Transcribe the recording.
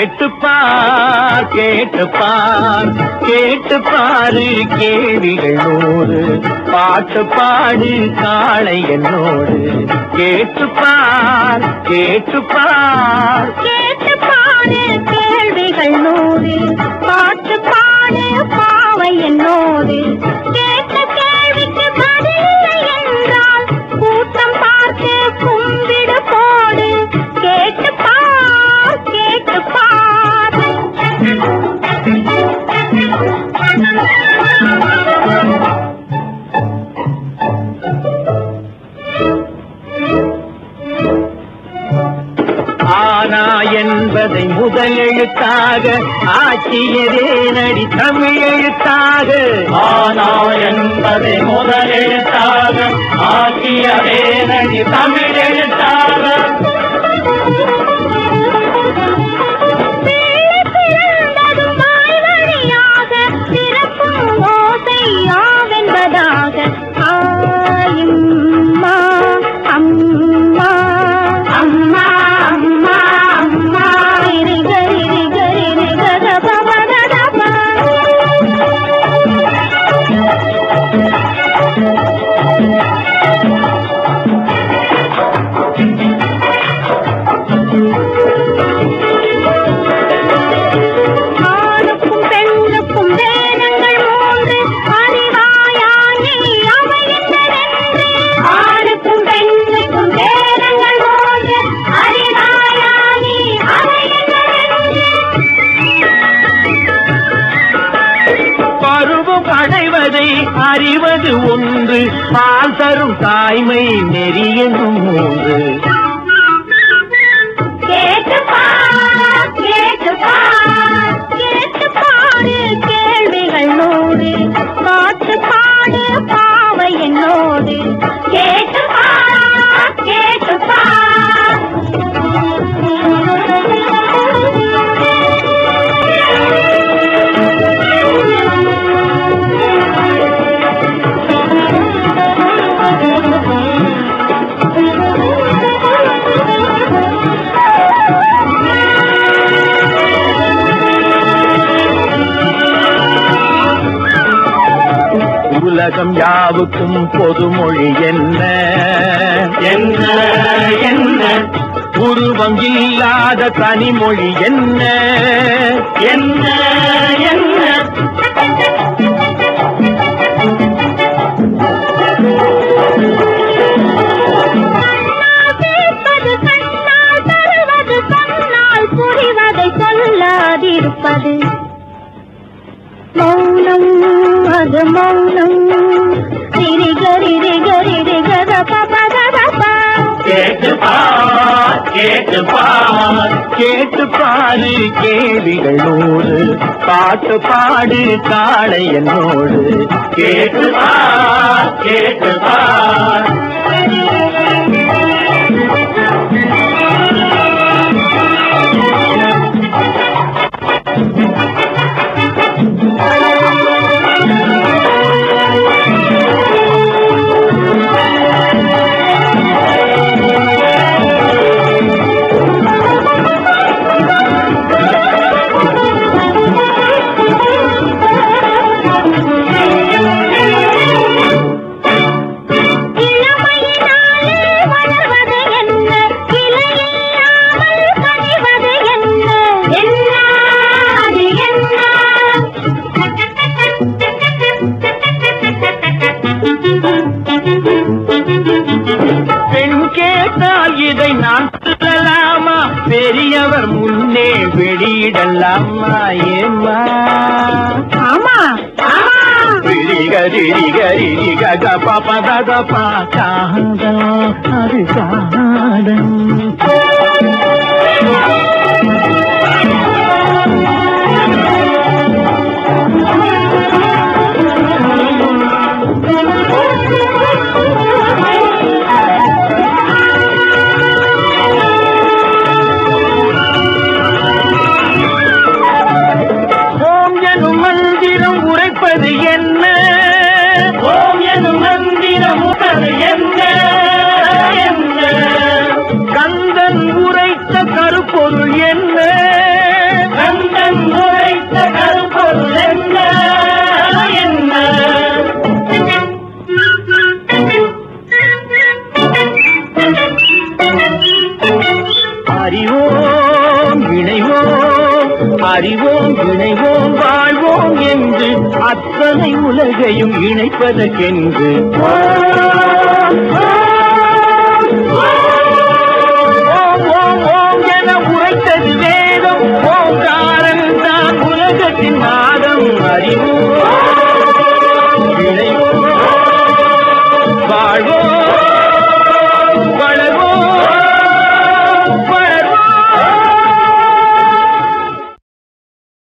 கேட்டுப்பார் கேட்டுப்பார் கேட்டுப்பாரு கேள்விகள் நூறு பாட்டு பாடு காளை என்னோடு கேட்டுப்பார் கேட்டுப்பார் கேட்டு பாடு கேள்விகள் நூறு பாட்டு பாடு பாவை என்னோடு கேட்ட கேள்விக்கு பதில் என்றால் கூட்டம் பார்த்து கும்பிடு போடு கேட்டு பார் கேட்டு பார் ஆனா என்பதை முதல் எழுத்தாக ஆக்கியதே நடி தமிழ் எழுத்தாக ஆனா என்பதை முதல் எழுத்தாக ஆக்கியதே நடி தமிழ் எழுத்தாக பிறந்ததும் வாய் வழியாக பிறப்பும் ஓசையாவென்பதாக ஆயம்மா அம்மா அம்மா அம்மா அம்மா இரிக இரிக இரிக தபதபதபா. ஆணுக்கும் பெண்ணுக்கும் வேதங்கள் மூன்று அறிவாயா நீ அவை என்னவென்று ஆணுக்கும் பெண்ணுக்கும் வேதங்கள் மூன்று அறிவாயா நீ அவை என்னவென்று பருவம் அடைவதை அறிவது ஒன்று பால் தரும் தாய்மை நெறியனும் மூன்று கேட்டு பார் கேட்டு பார் கேட்டு பாடு கேள்விகள் நூறு பாட்டு பாடு பாவை என்னோடு கேட்டு பார் கேட்டு உலகம் யாவுக்கும் பொதுமொழி என்ன என்ன என்ன உருவம் இல்லாத தனிமொழி என்ன என்ன என்ன கண்ணால் கேட்பது கண்ணால் தருவது கண்ணால் புரிவதை சொல்லாதிருப்பது மௌனம் அது மௌனம் ரிரிகரிரிகரிரிகதபதபதபா. கேட்டு பார் கேட்டு பார் கேட்டு பாரு கேள்விகள் நூறு பாட்டு பாடு காளை என்னோடு கேட்டு பார் கேட்டு பார் இளமையினாலே வளர்வது என்ன இலையில்லாமல் கனிவது என்ன என்ன அது என்ன பெண் கேட்டால் இதை நான் சொல்லலாமா பெரியவர் முன்னே வெளியிடலாமா ஏமா ஆமா ஆமா பதகப்பா காதல் அது காதல் ஓம் எனும் மந்திரம் உரைப்பது என்ன ஓம் எனும் மந்திரம் உரைப்பது என்ன என்ன அறிவோம் இணைவோம் அறிவோம் இணைவோம் வாழ்வோம் என்று அத்தனை உலகையும் இணைப்பதற்கென்று ஓ, ஓ,